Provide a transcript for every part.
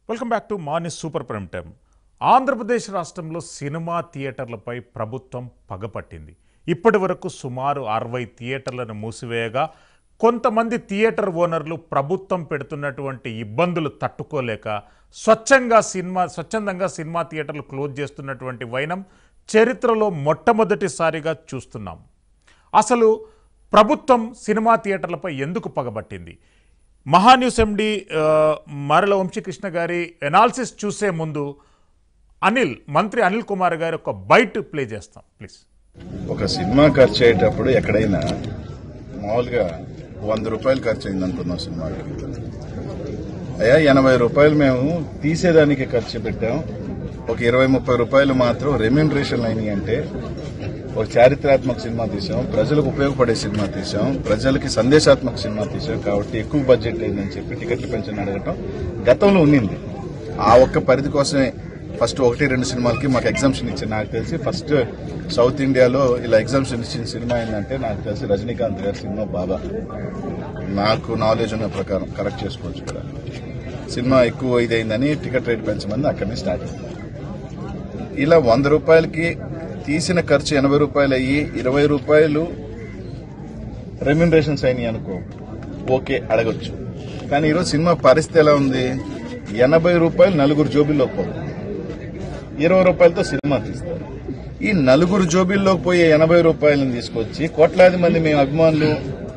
Welcome back to morning super prime time Andhra Pradesh రాష్ట్రంలో cinema థియేటర్లపై ప్రభుత్వం పగపట్టింది ఇప్పటి వరకు సుమారు అరవై థియేటర్లను మూసివేయగా కొంతమంది థియేటర్ ఓనర్లు ప్రభుత్వం పెడుతున్నటువంటి ఇబ్బందులు తట్టుకోలేక స్వచ్ఛంగా సినిమా స్వచ్ఛందంగా సినిమా థియేటర్లు క్లోజ్ చేస్తున్నటువంటి వైనం చరిత్రలో మొట్టమొదటిసారిగా చూస్తున్నాం అసలు ప్రభుత్వం సినిమా థియేటర్లపై ఎందుకు పగబట్టింది మహాన్యూస్ ఎండి ఆ, మరల వంశీకృష్ణ గారి ఎనాలిసిస్ చూసే ముందు అనిల్ మంత్రి అనిల్ కుమార్ గారి ఒక బైట్ ప్లే చేస్తాం ప్లీజ్ ఒక సినిమా ఖర్చు అయ్యేటప్పుడు ఎక్కడైనా మామూలుగా వంద రూపాయలు ఖర్చు అయింది అనుకుందాం సినిమాకి అయ్యా ఎనభై రూపాయలు మేము తీసేదానికి ఖర్చు పెట్టాం ఒక ఇరవై ముప్పై రూపాయలు మాత్రం రెమ్యూనరేషన్ అయినాయి అంటే ఒక చారిత్రాత్మక సినిమా తీసాం ప్రజలకు ఉపయోగపడే సినిమా తీసాం ప్రజలకి సందేశాత్మక సినిమా తీసాం కాబట్టి ఎక్కువ బడ్జెట్ అయిందని చెప్పి టికెట్లు పెంచని అడగటం గతంలో ఉన్నింది ఆ ఒక్క పరిధి కోసమే ఫస్ట్ ఒకటి రెండు సినిమాలకి మాకు ఎగ్జామ్షన్ ఇచ్చింది నాకు తెలిసి ఫస్ట్ సౌత్ ఇండియాలో ఇలా ఎగ్జామ్షన్ ఇచ్చిన సినిమా ఏంటంటే నాకు తెలిసి రజనీకాంత్ గారి సినిమా బాబా నాకు నాలెడ్జ్ ఉన్న ప్రకారం కరెక్ట్ చేసుకోవచ్చు కూడా సినిమా ఎక్కువ ఇదైందని టికెట్ రేట్ పెంచమంది అక్కడి నుంచి స్టార్ట్ అయింది ఇలా వంద రూపాయలకి తీసిన ఖర్చు ఎనభై రూపాయలు అయ్యి ఇరవై రూపాయలు రెమ్యునరేషన్స్ అయినాయి అనుకో ఓకే అడగొచ్చు కానీ ఈరోజు సినిమా పరిస్థితి ఎలా ఉంది ఎనభై రూపాయలు నలుగురు జోబిల్లోకి పోతుంది ఇరవై రూపాయలతో సినిమా తీస్తారు ఈ నలుగురు జోబిల్లోకి పోయే ఎనభై రూపాయలను తీసుకొచ్చి కోట్లాది మంది మేము అభిమానులు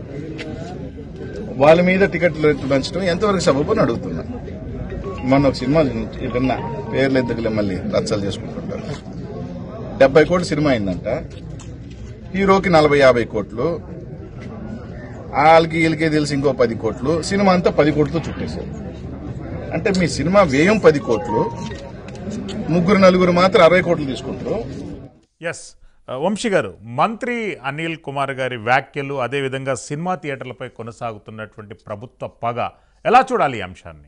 వాళ్ళ మీద టికెట్లు రేట్లు పెంచడం ఎంతవరకు సబబు అని అడుగుతున్నా మొన్న ఒక సినిమా విన్నా పేర్లు ఎందుకులే మళ్ళీ రచ్చలు చేసుకుంటుంటారు డెబ్బై కోట్లు సినిమా అయిందంట హీరోకి నలభై యాభై కోట్లు వాళ్ళకి వీళ్ళకి తెలిసి ఇంకో పది కోట్లు సినిమా అంతా పది కోట్లతో చుట్టేశారు అంటే మీ సినిమా వ్యయం పది కోట్లు ముగ్గురు నలుగురు మాత్రం అరవై కోట్లు తీసుకుంటారు ఎస్ వంశీ గారు మంత్రి అనిల్ కుమార్ గారి వ్యాఖ్యలు అదేవిధంగా సినిమా థియేటర్లపై కొనసాగుతున్నటువంటి ప్రభుత్వ పగ ఎలా చూడాలి ఈ అంశాన్ని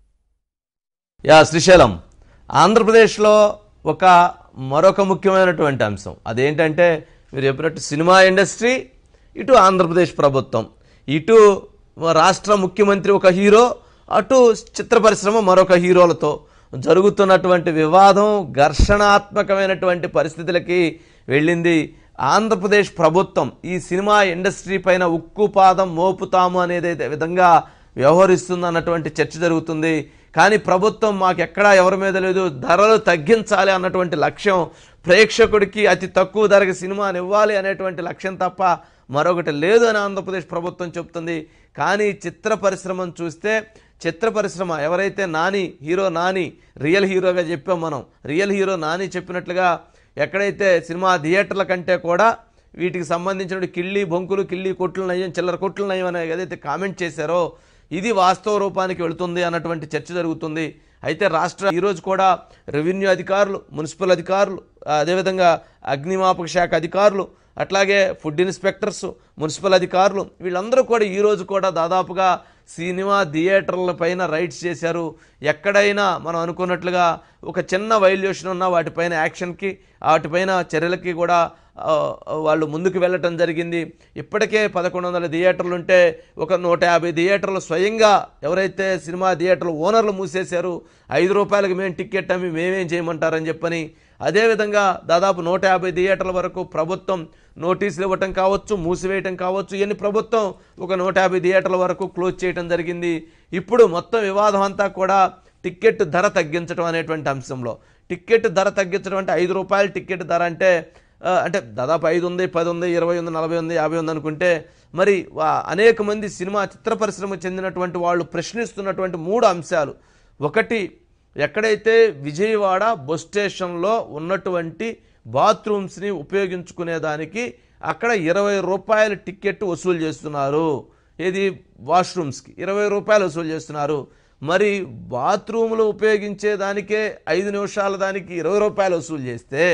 యా శ్రీశైలం ఆంధ్రప్రదేశ్లో ఒక మరొక ముఖ్యమైనటువంటి అంశం అదేంటంటే మీరు చెప్పినట్టు సినిమా ఇండస్ట్రీ ఇటు ఆంధ్రప్రదేశ్ ప్రభుత్వం ఇటు రాష్ట్ర ముఖ్యమంత్రి ఒక హీరో అటు చిత్ర పరిశ్రమ మరొక హీరోలతో జరుగుతున్నటువంటి వివాదం ఘర్షణాత్మకమైనటువంటి పరిస్థితులకి వెళ్ళింది ఆంధ్రప్రదేశ్ ప్రభుత్వం ఈ సినిమా ఇండస్ట్రీ పైన ఉక్కు పాదం మోపుతాము అనేది విధంగా వ్యవహరిస్తుంది అన్నటువంటి చర్చ జరుగుతుంది కానీ ప్రభుత్వం మాకు ఎక్కడా ఎవరి మీద లేదు ధరలు తగ్గించాలి అన్నటువంటి లక్ష్యం ప్రేక్షకుడికి అతి తక్కువ ధరకి సినిమాని ఇవ్వాలి అనేటువంటి లక్ష్యం తప్ప మరొకటి లేదు అని ఆంధ్రప్రదేశ్ ప్రభుత్వం చెప్తుంది కానీ చిత్ర పరిశ్రమను చూస్తే చిత్ర పరిశ్రమ ఎవరైతే నాని హీరో నాని రియల్ హీరోగా చెప్పాం మనం రియల్ హీరో నాని చెప్పినట్లుగా ఎక్కడైతే సినిమా థియేటర్ల కంటే కూడా వీటికి సంబంధించిన కిళ్ళి బొంకులు కిళ్ళి కొట్లు నయం చిల్లర కొట్లు నయం అనే ఏదైతే కామెంట్ చేశారో ఇది వాస్తవ రూపానికి వెళుతుంది అన్నటువంటి చర్చ జరుగుతుంది అయితే రాష్ట్ర ఈరోజు కూడా రెవెన్యూ అధికారులు మున్సిపల్ అధికారులు అదేవిధంగా అగ్నిమాపక శాఖ అధికారులు అట్లాగే ఫుడ్ ఇన్స్పెక్టర్స్ మున్సిపల్ అధికారులు వీళ్ళందరూ కూడా ఈరోజు కూడా దాదాపుగా సినిమా థియేటర్ల పైన రైడ్స్ చేశారు ఎక్కడైనా మనం అనుకున్నట్లుగా ఒక చిన్న వైల్యూషన్ ఉన్న వాటిపైన యాక్షన్కి వాటిపైన చర్యలకి కూడా ఆ, వాళ్ళు ముందుకు వెళ్ళటం జరిగింది ఇప్పటికే పదకొండు వందల థియేటర్లు ఉంటే ఒక నూట యాభై థియేటర్లు స్వయంగా ఎవరైతే సినిమా థియేటర్లు ఓనర్లు మూసేశారు ఐదు రూపాయలకు మేము టికెట్ అమ్మి మేమేం చేయమంటారని చెప్పని అదేవిధంగా దాదాపు నూట యాభై థియేటర్ల వరకు ప్రభుత్వం నోటీసులు ఇవ్వటం కావచ్చు మూసివేయటం కావచ్చు ఇవన్నీ ప్రభుత్వం ఒక నూట యాభై థియేటర్ల వరకు క్లోజ్ చేయటం జరిగింది ఇప్పుడు మొత్తం వివాదం అంతా కూడా టికెట్ ధర తగ్గించడం అనేటువంటి అంశంలో టికెట్ ధర తగ్గించడం అంటే ఐదు రూపాయల టికెట్ ధర అంటే ఆ, అంటే దాదాపు ఐదు ఉంది పది ఉంది ఇరవై ఉంది నలభై ఉంది యాభై ఉంది అనుకుంటే మరి వా- అనేక మంది సినిమా చిత్ర పరిశ్రమకు చెందినటువంటి వాళ్ళు ప్రశ్నిస్తున్నటువంటి మూడు అంశాలు ఒకటి ఎక్కడైతే విజయవాడ బస్ స్టేషన్లో ఉన్నటువంటి బాత్రూమ్స్ని ఉపయోగించుకునేదానికి అక్కడ ఇరవై రూపాయల టికెట్ వసూలు చేస్తున్నారు ఏది వాష్రూమ్స్కి ఇరవై రూపాయలు వసూలు చేస్తున్నారు మరి బాత్రూములు ఉపయోగించేదానికే ఐదు నిమిషాల దానికి ఇరవై రూపాయలు వసూలు చేస్తే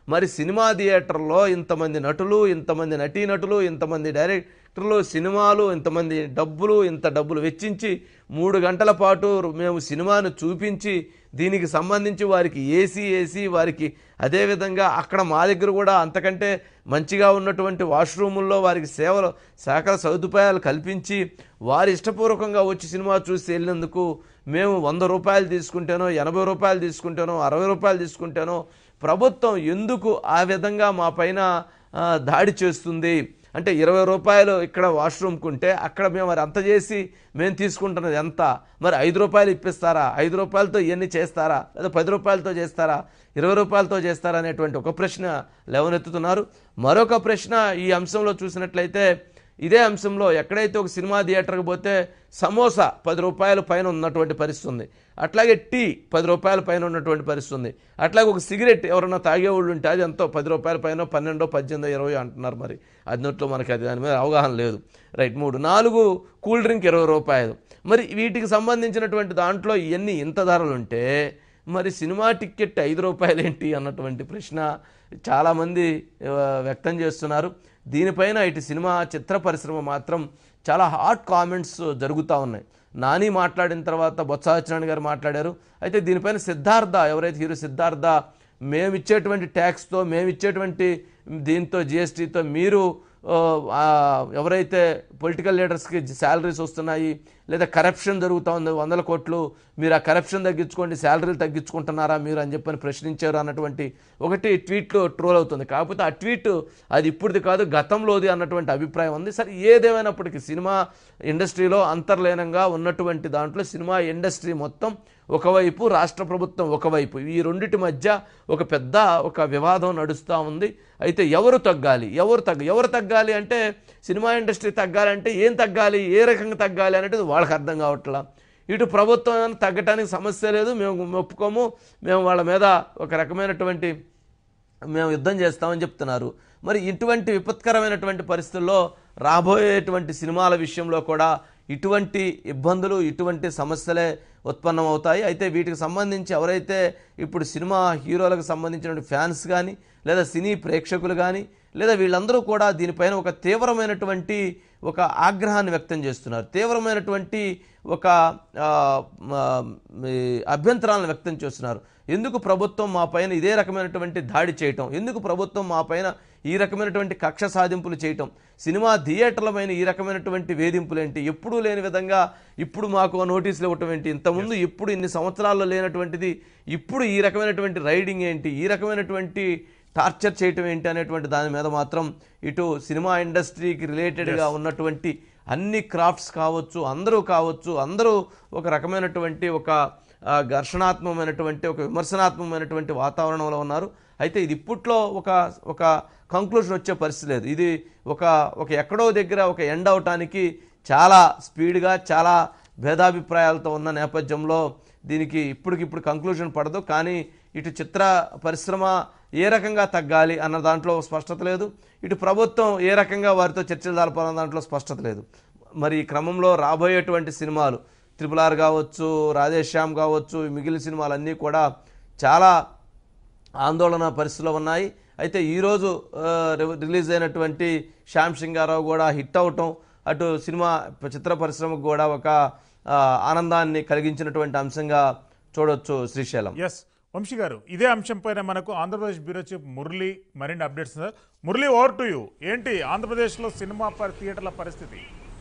మరి సినిమా థియేటర్లో ఇంతమంది నటులు ఇంతమంది నటీనటులు ఇంతమంది డైరెక్టర్లు సినిమాలు ఇంతమంది డబ్బులు ఇంత డబ్బులు వెచ్చించి మూడు గంటల పాటు మేము సినిమాను చూపించి దీనికి సంబంధించి వారికి ఏసీ ఏసీ వారికి అదేవిధంగా అక్కడ మా దగ్గర కూడా అంతకంటే మంచిగా ఉన్నటువంటి వాష్రూముల్లో వారికి సేవలు సకల సదుపాయాలు కల్పించి వారి ఇష్టపూర్వకంగా వచ్చి సినిమా చూసి వెళ్ళినందుకు మేము వంద రూపాయలు తీసుకుంటేనో ఎనభై రూపాయలు తీసుకుంటేనో అరవై రూపాయలు తీసుకుంటేనో ప్రభుత్వం ఎందుకు ఆ విధంగా మా పైన ఆ, దాడి చేస్తుంది అంటే ఇరవై రూపాయలు ఇక్కడ వాష్రూమ్కి ఉంటే అక్కడ మేము మరి అంత చేసి మేము తీసుకుంటున్నది ఎంత మరి ఐదు రూపాయలు ఇప్పిస్తారా ఐదు రూపాయలతో ఇవన్నీ చేస్తారా లేదా పది రూపాయలతో చేస్తారా ఇరవై రూపాయలతో చేస్తారా అనేటువంటి ఒక ప్రశ్న లేవనెత్తుతున్నారు మరొక ప్రశ్న ఈ అంశంలో చూసినట్లయితే ఇదే అంశంలో ఎక్కడైతే ఒక సినిమా థియేటర్కి పోతే సమోసా పది రూపాయల పైన ఉన్నటువంటి పరిస్థితి ఉంది అట్లాగే టీ పది రూపాయల పైన ఉన్నటువంటి పరిస్థితి ఉంది అట్లాగే ఒక సిగరెట్ ఎవరన్నా తాగేవాళ్ళు ఉంటే అది ఎంతో పది రూపాయల పైన పన్నెండో పద్దెనిమిదో ఇరవై అంటున్నారు మరి అదినట్లో మనకి అది దాని మీద అవగాహన లేదు రైట్ మూడు నాలుగు కూల్ డ్రింక్ ఇరవై రూపాయలు మరి వీటికి సంబంధించినటువంటి దాంట్లో ఇవన్నీ ఇంత ధరలు ఉంటే మరి సినిమా టికెట్ ఐదు రూపాయలు ఏంటి అన్నటువంటి ప్రశ్న చాలామంది ఆ, వ్యక్తం చేస్తున్నారు దీనిపైన ఇటు సినిమా చిత్ర పరిశ్రమ మాత్రం చాలా హాట్ కామెంట్స్ జరుగుతూ ఉన్నాయి నాని మాట్లాడిన తర్వాత బొత్స సత్యనారాయణ గారు మాట్లాడారు అయితే దీనిపైన సిద్ధార్థ ఎవరైతే హీరో సిద్ధార్థ మేము ఇచ్చేటువంటి ట్యాక్స్తో మేము ఇచ్చేటువంటి దీంతో జిఎస్టీతో మీరు ఆ, ఆ, ఎవరైతే పొలిటికల్ లీడర్స్కి శాలరీస్ వస్తున్నాయి లేదా కరప్షన్ జరుగుతూ ఉంది వందల కోట్లు మీరు ఆ కరప్షన్ తగ్గించుకోండి శాలరీలు తగ్గించుకుంటున్నారా మీరు అని చెప్పని ప్రశ్నించారు అన్నటువంటి ఒకటి ట్వీట్లో ట్రోల్ అవుతుంది కాకపోతే ఆ ట్వీట్ అది ఇప్పుడుది కాదు గతంలోది అన్నటువంటి అభిప్రాయం ఉంది సరే ఏదేమైనప్పటికీ సినిమా ఇండస్ట్రీలో అంతర్లీనంగా ఉన్నటువంటి దాంట్లో సినిమా ఇండస్ట్రీ మొత్తం ఒకవైపు రాష్ట్ర ప్రభుత్వం ఒకవైపు ఈ రెండిటి మధ్య ఒక పెద్ద ఒక వివాదం నడుస్తూ ఉంది అయితే ఎవరు తగ్గాలి ఎవరు తగ్గ ఎవరు తగ్గాలి అంటే సినిమా ఇండస్ట్రీ తగ్గాలంటే ఏం తగ్గాలి ఏ రకంగా తగ్గాలి అనేది వాళ్ళకి అర్థం కావట్లా ఇటు ప్రభుత్వం ఏమైనా తగ్గటానికి సమస్య లేదు మేము ఒప్పుకోము మేము వాళ్ళ మీద ఒక రకమైనటువంటి మేము యుద్ధం చేస్తామని చెప్తున్నారు మరి ఇటువంటి విపత్కరమైనటువంటి పరిస్థితుల్లో రాబోయేటువంటి సినిమాల విషయంలో కూడా ఇటువంటి ఇబ్బందులు ఇటువంటి సమస్యలే ఉత్పన్నమవుతాయి అయితే వీటికి సంబంధించి ఎవరైతే ఇప్పుడు సినిమా హీరోలకు సంబంధించిన ఫ్యాన్స్ కానీ లేదా సినీ ప్రేక్షకులు కానీ లేదా వీళ్ళందరూ కూడా దీనిపైన ఒక తీవ్రమైనటువంటి ఒక ఆగ్రహాన్ని వ్యక్తం చేస్తున్నారు తీవ్రమైనటువంటి ఒక ఆ, ఆ, ఈ అభ్యంతరాలను వ్యక్తం చేస్తున్నారు ఎందుకు ప్రభుత్వం మా పైన ఇదే రకమైనటువంటి దాడి చేయటం ఎందుకు ప్రభుత్వం మా పైన ఈ రకమైనటువంటి కక్ష సాధింపులు చేయటం సినిమా థియేటర్ల పైన ఈ రకమైనటువంటి వేధింపులు ఏంటి ఎప్పుడూ లేని విధంగా ఇప్పుడు మాకు నోటీసులు ఇవ్వటం ఏంటి ఇంతకుముందు ఇప్పుడు ఇన్ని సంవత్సరాల్లో లేనటువంటిది ఇప్పుడు ఈ రకమైనటువంటి రైడింగ్ ఏంటి ఈ రకమైనటువంటి టార్చర్ చేయటం ఏంటి అనేటువంటి దాని మీద మాత్రం ఇటు సినిమా ఇండస్ట్రీకి రిలేటెడ్గా ఉన్నటువంటి అన్ని క్రాఫ్ట్స్ కావచ్చు అందరూ కావచ్చు అందరూ ఒక రకమైనటువంటి ఒక ఆ, ఘర్షణాత్మకమైనటువంటి ఒక విమర్శనాత్మకమైనటువంటి వాతావరణంలో ఉన్నారు అయితే ఇది ఇప్పట్లో ఒక ఒక కంక్లూషన్ వచ్చే పరిస్థితి లేదు ఇది ఒక ఒక ఎక్కడో దగ్గర ఒక ఎండ్ అవటానికి చాలా స్పీడ్గా చాలా భేదాభిప్రాయాలతో ఉన్న నేపథ్యంలో దీనికి ఇప్పటికిప్పుడు కంక్లూజన్ పడదు కానీ ఇటు చిత్ర పరిశ్రమ ఏ రకంగా తగ్గాలి అన్న దాంట్లో స్పష్టత లేదు ఇటు ప్రభుత్వం ఏ రకంగా వారితో చర్చలు జరపాలన్న దాంట్లో స్పష్టత లేదు మరి ఈ క్రమంలో రాబోయేటువంటి సినిమాలు త్రిపుల్ ఆర్ కావచ్చు రాధేశ్యామ్ కావచ్చు ఈ మిగిలిన సినిమాలు అన్నీ కూడా చాలా ఆందోళన పరిస్థితిలో ఉన్నాయి అయితే ఈరోజు ఆ, రి- రిలీజ్ అయినటువంటి శ్యామ్ సింగారావు కూడా హిట్ అవటం అటు సినిమా చిత్ర పరిశ్రమకు కూడా ఒక ఆ, ఆనందాన్ని కలిగించినటువంటి అంశంగా చూడొచ్చు శ్రీశైలం ఎస్ వంశీ గారు ఇదే అంశంపైన మనకు ఆంధ్రప్రదేశ్ బ్యూరో చీఫ్ మురళి మరిన్ని అప్డేట్స్ ఉన్నారు. మురళి ఓవర్ టు యూ ఏంటి ఆంధ్రప్రదేశ్లో సినిమా పరి థియేటర్ల పరిస్థితి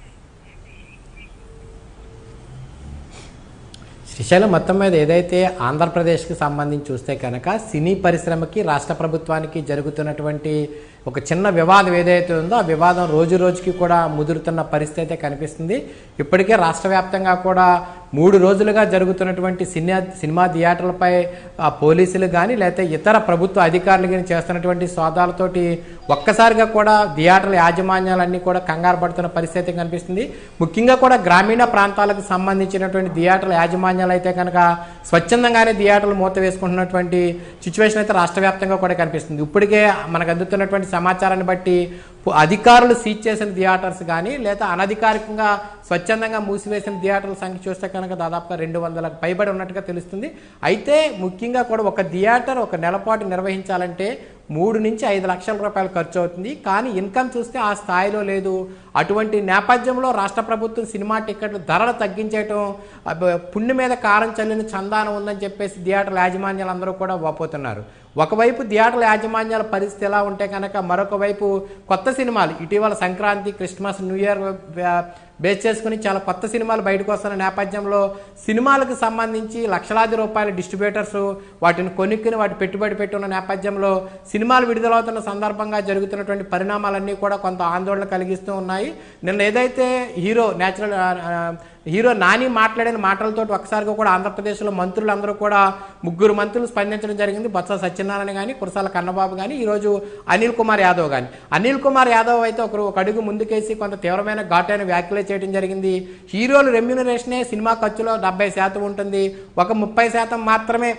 శ్రీశైలం మొత్తం మీద ఏదైతే ఆంధ్రప్రదేశ్కి సంబంధించి చూస్తే కనుక సినీ పరిశ్రమకి రాష్ట్ర ప్రభుత్వానికి జరుగుతున్నటువంటి ఒక చిన్న వివాదం ఏదైతే ఉందో ఆ వివాదం రోజు రోజుకి కూడా ముదురుతున్న పరిస్థితి అయితే కనిపిస్తుంది ఇప్పటికే రాష్ట్ర వ్యాప్తంగా కూడా మూడు రోజులుగా జరుగుతున్నటువంటి సినిమా సినిమా థియేటర్లపై ఆ పోలీసులు కానీ లేకపోతే ఇతర ప్రభుత్వ అధికారులు కానీ చేస్తున్నటువంటి సోదాలతోటి ఒక్కసారిగా కూడా థియేటర్ల యాజమాన్యాలన్నీ కూడా కంగారు పడుతున్న పరిస్థితి అయితే కనిపిస్తుంది ముఖ్యంగా కూడా గ్రామీణ ప్రాంతాలకు సంబంధించినటువంటి థియేటర్ల యాజమాన్యాలు అయితే కనుక స్వచ్ఛందంగానే థియేటర్లు మూత వేసుకుంటున్నటువంటి సిచ్యువేషన్ అయితే రాష్ట్ర వ్యాప్తంగా కూడా కనిపిస్తుంది ఇప్పటికే మనకు అందుతున్నటువంటి సమాచారాన్ని బట్టి పు- అధికారులు సీజ్ చేసిన థియేటర్స్ కానీ లేదా అనధికారికంగా స్వచ్ఛందంగా మూసివేసిన థియేటర్ల సంఖ్య చూస్తే కనుక దాదాపుగా రెండు వందలకు పైబడి ఉన్నట్టుగా తెలుస్తుంది అయితే ముఖ్యంగా కూడా ఒక థియేటర్ ఒక నెలపాటు నిర్వహించాలంటే మూడు నుంచి ఐదు లక్షల రూపాయలు ఖర్చు అవుతుంది కానీ ఇన్కమ్ చూస్తే ఆ స్థాయిలో లేదు అటువంటి నేపథ్యంలో రాష్ట్ర ప్రభుత్వం సినిమా టికెట్లు ధరలు తగ్గించేయటం అబ్బ- పుణ్య మీద కారం చల్లిన చందానం ఉందని చెప్పేసి థియేటర్ల యాజమాన్యాలు అందరూ కూడా వాపోతున్నారు ఒకవైపు థియేటర్ల యాజమాన్యాల పరిస్థితి ఎలా ఉంటే కనుక మరొక వైపు కొత్త సినిమాలు ఇటీవల సంక్రాంతి క్రిస్మస్ న్యూ ఇయర్ బే- బేస్ చేసుకుని చాలా కొత్త సినిమాలు బయటకు వస్తున్న నేపథ్యంలో సినిమాలకు సంబంధించి లక్షలాది రూపాయల డిస్ట్రిబ్యూటర్స్ వాటిని కొనుక్కుని వాటి పెట్టుబడి పెట్టున్న నేపథ్యంలో సినిమాలు విడుదలవుతున్న సందర్భంగా జరుగుతున్నటువంటి పరిణామాలన్నీ కూడా కొంత ఆందోళన కలిగిస్తూ ఉన్నాయి నిన్న ఏదైతే హీరో నేచురల్ హీరో నాని మాట్లాడిన మాటలతో ఒకసారిగా కూడా ఆంధ్రప్రదేశ్లో మంత్రులందరూ కూడా ముగ్గురు మంత్రులు స్పందించడం జరిగింది బొత్స సత్యనారాయణ కానీ కురసాల కన్నబాబు కానీ ఈరోజు అనిల్ కుమార్ యాదవ్ కానీ అనిల్ కుమార్ యాదవ్ అయితే ఒకరు ఒక అడుగు ముందుకేసి కొంత తీవ్రమైన ఘాటైన వ్యాఖ్యలు చేయడం జరిగింది హీరోలు రెమ్యూనరేషనే సినిమా ఖర్చులో డెబ్బై శాతం ఉంటుంది ఒక ముప్పై శాతం మాత్రమే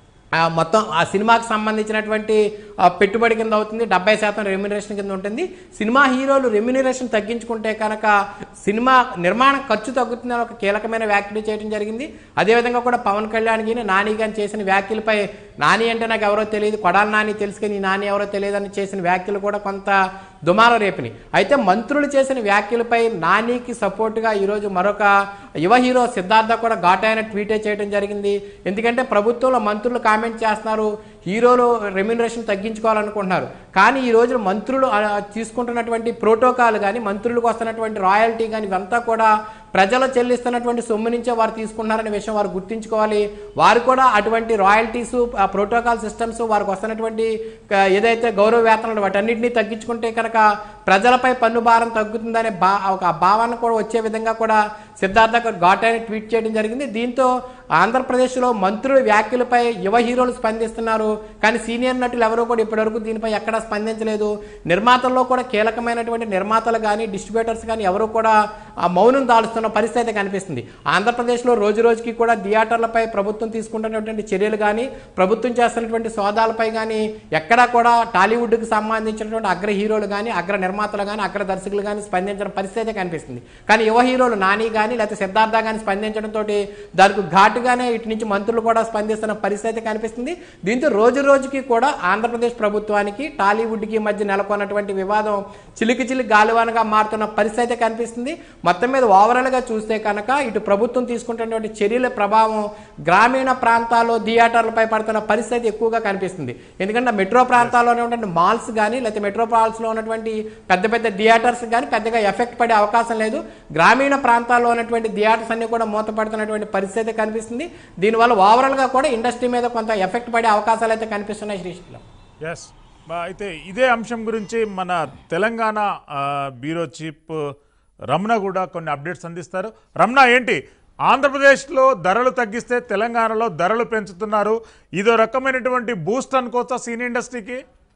ఆ మొత్తం ఆ సినిమాకి సంబంధించినటువంటి ఆ పెట్టుబడి కింద అవుతుంది డెబ్బై శాతం రెమ్యునరేషన్ కింద ఉంటుంది సినిమా హీరోలు రెమ్యునరేషన్ తగ్గించుకుంటే కనుక సినిమా నిర్మాణ ఖర్చు తగ్గుతుందని ఒక కీలకమైన వ్యాఖ్యలు చేయడం జరిగింది అదేవిధంగా కూడా పవన్ కళ్యాణ్ గాని నాని గాని చేసిన వ్యాఖ్యలపై నాని అంటే నాకు ఎవరో తెలియదు కొడాలి నాని తెలుసు కానీ ఈ నాని ఎవరో తెలియదని చేసిన వ్యాఖ్యలు కూడా కొంత దుమారం రేపినాయి అయితే మంత్రులు చేసిన వ్యాఖ్యలపై నానికి సపోర్టుగా ఈరోజు మరొక యువ హీరో సిద్ధార్థ కూడా ఘాటైన ట్వీటే చేయడం జరిగింది ఎందుకంటే ప్రభుత్వంలో మంత్రులు కామెంట్ చేస్తున్నారు హీరోలు రెమ్యునరేషన్ తగ్గించుకోవాలనుకుంటున్నారు కానీ ఈ రోజు మంత్రులు ఆ, తీసుకుంటున్నటువంటి ప్రోటోకాల్ కానీ మంత్రులకు వస్తున్నటువంటి రాయల్టీ కానీ ఇవంతా కూడా ప్రజలు చెల్లిస్తున్నటువంటి సొమ్ము నుంచే వారు తీసుకుంటున్నారనే విషయం వారు గుర్తించుకోవాలి వారు కూడా అటువంటి రాయల్టీస్ ఆ ప్రోటోకాల్ సిస్టమ్స్ వారికి వస్తున్నటువంటి ఆ, ఏదైతే గౌరవ వేతనాలు వాటన్నిటిని తగ్గించుకుంటే కనుక ప్రజలపై పన్ను భారం తగ్గుతుందనే బా ఒక భావన కూడా వచ్చే విధంగా కూడా సిద్ధార్థ ఘాటైన ట్వీట్ చేయడం జరిగింది దీంతో ఆంధ్రప్రదేశ్లో మంత్రుల వ్యాఖ్యలపై యువ హీరోలు స్పందిస్తున్నారు కానీ సీనియర్ నటులు ఎవరూ కూడా ఇప్పటివరకు దీనిపై ఎక్కడా స్పందించలేదు నిర్మాతల్లో కూడా కీలకమైనటువంటి నిర్మాతలు కానీ డిస్ట్రిబ్యూటర్స్ కానీ ఎవరు కూడా ఆ మౌనం దాలుస్తున్న పరిస్థితి అయితే కనిపిస్తుంది ఆంధ్రప్రదేశ్లో రోజు రోజుకి కూడా థియేటర్లపై ప్రభుత్వం తీసుకుంటున్నటువంటి చర్యలు కానీ ప్రభుత్వం చేస్తున్నటువంటి సోదాలపై కానీ ఎక్కడా కూడా టాలీవుడ్కి సంబంధించినటువంటి అగ్ర హీరోలు కానీ అగ్ర నిర్మాతలు కానీ అగ్ర దర్శకులు కానీ స్పందించిన పరిస్థితి అయితే కనిపిస్తుంది కానీ యువ హీరోలు నాని కానీ లేకపోతే సిద్ధార్థ కానీ స్పందించడంతో దానికి ఘాటుగానే ఇటు నుంచి మంత్రులు కూడా స్పందిస్తున్న పరిస్థితి అయితే కనిపిస్తుంది దీంతో రోజు రోజుకి కూడా ఆంధ్రప్రదేశ్ ప్రభుత్వానికి టాలీవుడ్కి మధ్య నెలకొన్నటువంటి వివాదం చిలికి చిలికి గాలివానగా మారుతున్న పరిస్థితి అయితే కనిపిస్తుంది మొత్తం మీద ఓవరాల్గా చూస్తే కనుక ఇటు ప్రభుత్వం తీసుకుంటున్నటువంటి చర్యల ప్రభావం గ్రామీణ ప్రాంతాల్లో థియేటర్లపై పడుతున్న పరిస్థితి ఎక్కువగా కనిపిస్తుంది ఎందుకంటే మెట్రో ప్రాంతాల్లో ఉన్నటువంటి మాల్స్ కానీ లేకపోతే మెట్రో మాల్స్లో ఉన్నటువంటి పెద్ద పెద్ద థియేటర్స్ కానీ పెద్దగా ఎఫెక్ట్ పడే అవకాశం లేదు గ్రామీణ ప్రాంతాల్లో ఉన్నటువంటి థియేటర్స్ అన్ని కూడా మూతపడుతున్నటువంటి పరిస్థితి కనిపిస్తుంది దీనివల్ల ఓవరాల్గా కూడా ఇండస్ట్రీ మీద కొంత ఎఫెక్ట్ పడే అవకాశాలు అయితే కనిపిస్తున్నాయి శ్రీశైలం ఎస్ అయితే ఇదే అంశం గురించి మన తెలంగాణ ఆ, బ్యూరో చీఫ్ రమణ కూడా కొన్ని అప్డేట్స్ అందిస్తారు రమణ ఏంటి ఆంధ్రప్రదేశ్లో ధరలు తగ్గిస్తే తెలంగాణలో ధరలు పెంచుతున్నారు ఇదో రకమైనటువంటి బూస్ట్ అనుకోవచ్చా సినీ ఇండస్ట్రీకి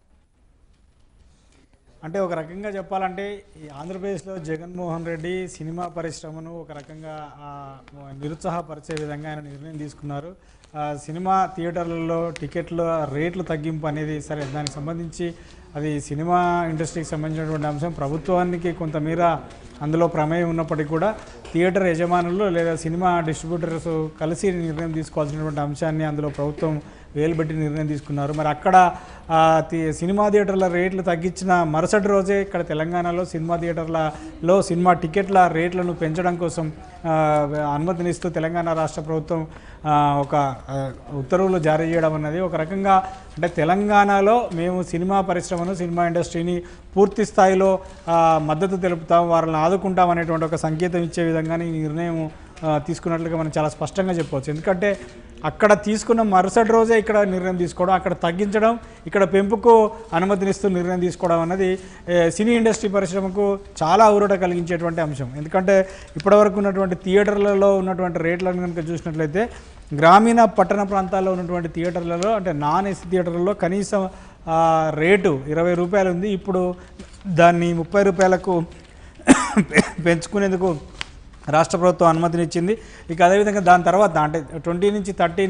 అంటే ఒక రకంగా చెప్పాలంటే ఈ ఆంధ్రప్రదేశ్లో జగన్మోహన్ రెడ్డి సినిమా పరిశ్రమను ఒక రకంగా ఆ, నిరుత్సాహపరిచే విధంగా ఆయన నిర్ణయం తీసుకున్నారు ఆ, సినిమా థియేటర్లలో టికెట్ల రేట్లు తగ్గింపు అనేది సరే దానికి సంబంధించి అది సినిమా ఇండస్ట్రీకి సంబంధించినటువంటి అంశం ప్రభుత్వానికి కొంతమేర అందులో ప్రమేయం ఉన్నప్పటికీ కూడా థియేటర్ యజమానులు లేదా సినిమా డిస్ట్రిబ్యూటర్స్ కలిసి నిర్ణయం తీసుకోవాల్సినటువంటి అంశాన్ని అందులో ప్రభుత్వం వేలుబెట్టి నిర్ణయం తీసుకున్నారు మరి అక్కడ ఆ, తి- సినిమా థియేటర్ల రేట్లు తగ్గించిన మరుసటి రోజే ఇక్కడ తెలంగాణలో సినిమా థియేటర్లలో సినిమా టికెట్ల రేట్లను పెంచడం కోసం ఆ, అనుమతినిస్తూ తెలంగాణ రాష్ట్ర ప్రభుత్వం ఆ, ఒక ఆ, ఉత్తర్వులు జారీ చేయడం అన్నది ఒక రకంగా అంటే తెలంగాణలో మేము సినిమా పరిశ్రమను సినిమా ఇండస్ట్రీని పూర్తి స్థాయిలో ఆ, మద్దతు తెలుపుతాం వారిని ఆదుకుంటాం అనేటువంటి ఒక సంకేతం ఇచ్చే విధంగానే ఈ నిర్ణయం ఆ, తీసుకున్నట్లుగా మనం చాలా స్పష్టంగా చెప్పవచ్చు ఎందుకంటే అక్కడ తీసుకున్న మరుసటి రోజే ఇక్కడ నిర్ణయం తీసుకోవడం అక్కడ తగ్గించడం ఇక్కడ పెంపుకు అనుమతినిస్తూ నిర్ణయం తీసుకోవడం అన్నది ఏ, సినీ ఇండస్ట్రీ పరిశ్రమకు చాలా ఊరట కలిగించేటువంటి అంశం ఎందుకంటే ఇప్పటివరకు ఉన్నటువంటి థియేటర్లలో ఉన్నటువంటి రేట్లను కనుక చూసినట్లయితే గ్రామీణ పట్టణ ప్రాంతాల్లో ఉన్నటువంటి థియేటర్లలో అంటే నాన్ ఏసీ థియేటర్లలో కనీసం ఆ, రేటు ఇరవై రూపాయలు ఉంది ఇప్పుడు దాన్ని ముప్పై రూపాయలకు పెంచుకునేందుకు రాష్ట్ర ప్రభుత్వం అనుమతినిచ్చింది ఇక అదేవిధంగా దాని తర్వాత అంటే ట్వంటీ నుంచి థర్టీని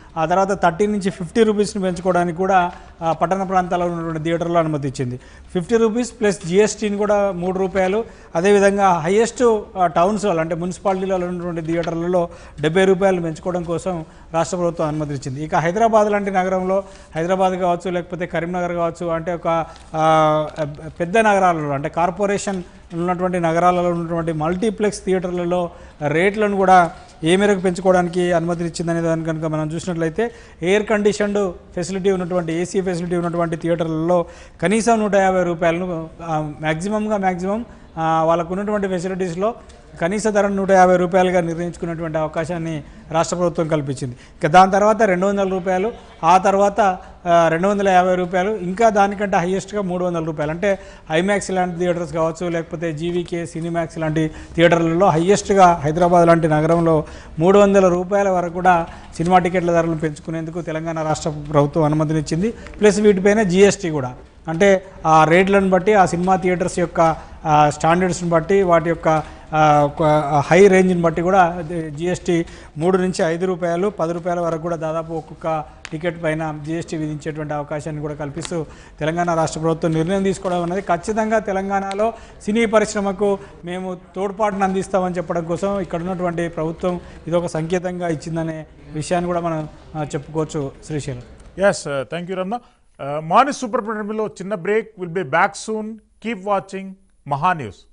ఆ తర్వాత థర్టీ నుంచి ఫిఫ్టీ రూపీస్ని పెంచుకోవడానికి కూడా ఆ, పట్టణ ప్రాంతాల్లో ఉన్నటువంటి థియేటర్లో అనుమతి ఇచ్చింది ఫిఫ్టీ రూపీస్ ప్లస్ జిఎస్టీని కూడా మూడు రూపాయలు అదేవిధంగా హైయెస్ట్ టౌన్స్లో అంటే మున్సిపాలిటీలో ఉన్నటువంటి థియేటర్లలో డెబ్బై రూపాయలు పెంచుకోవడం కోసం రాష్ట్ర ప్రభుత్వం అనుమతి ఇచ్చింది ఇక హైదరాబాద్ లాంటి నగరంలో హైదరాబాద్ కావచ్చు లేకపోతే కరీంనగర్ కావచ్చు అంటే ఒక ఆ, పెద్ద నగరాలలో అంటే కార్పొరేషన్ ఉన్నటువంటి నగరాలలో ఉన్నటువంటి మల్టీప్లెక్స్ థియేటర్లలో రేట్లను కూడా ఏ మేరకు పెంచుకోవడానికి అనుమతిని ఇచ్చిందనే దాని కనుక మనం చూసినట్లయితే ఎయిర్ కండిషన్డ్ ఫెసిలిటీ ఉన్నటువంటి ఏసీ ఫెసిలిటీ ఉన్నటువంటి థియేటర్లలో కనీసం నూట యాభై రూపాయలను మ్యాక్సిమంగా మ్యాక్సిమం వాళ్ళకు ఉన్నటువంటి ఫెసిలిటీస్లో కనీస ధర నూట యాభై రూపాయలుగా నిర్ణయించుకున్నటువంటి అవకాశాన్ని రాష్ట్ర ప్రభుత్వం కల్పించింది ఇక దాని తర్వాత రెండు వందల రూపాయలు ఆ తర్వాత ఆ, రెండు వందల యాభై రూపాయలు ఇంకా దానికంటే హైయెస్ట్గా మూడు వందల రూపాయలు అంటే ఐమాక్స్ లాంటి థియేటర్స్ కావచ్చు లేకపోతే జీవీకే సినిమాక్స్ లాంటి థియేటర్లలో హైయెస్ట్గా హైదరాబాద్ లాంటి నగరంలో మూడు వందల రూపాయల వరకు కూడా సినిమా టికెట్ల ధరలను పెంచుకునేందుకు తెలంగాణ రాష్ట్ర ప్రభుత్వం అనుమతినిచ్చింది ప్లస్ వీటిపైన జీఎస్టీ కూడా అంటే ఆ రేట్లను బట్టి ఆ సినిమా థియేటర్స్ యొక్క ఆ, స్టాండర్డ్స్ని బట్టి వాటి యొక్క ఆ, ఒక హై రేంజ్ని బట్టి కూడా జిఎస్టీ మూడు నుంచి ఐదు రూపాయలు పది రూపాయల వరకు కూడా దాదాపు ఒక్కొక్క టికెట్ పైన జిఎస్టీ విధించేటువంటి అవకాశాన్ని కూడా కల్పిస్తూ తెలంగాణ రాష్ట్ర ప్రభుత్వం నిర్ణయం తీసుకోవడం ఉన్నది ఖచ్చితంగా తెలంగాణలో సినీ పరిశ్రమకు మేము తోడ్పాటును అందిస్తామని చెప్పడం కోసం ఇక్కడ ఉన్నటువంటి ప్రభుత్వం ఇదొక సంకేతంగా ఇచ్చిందనే విషయాన్ని కూడా మనం ఆ, చెప్పుకోవచ్చు Srisailam S thank you Ramana morning super ప్రింట్లో చిన్న break will be back soon keep watching Maha news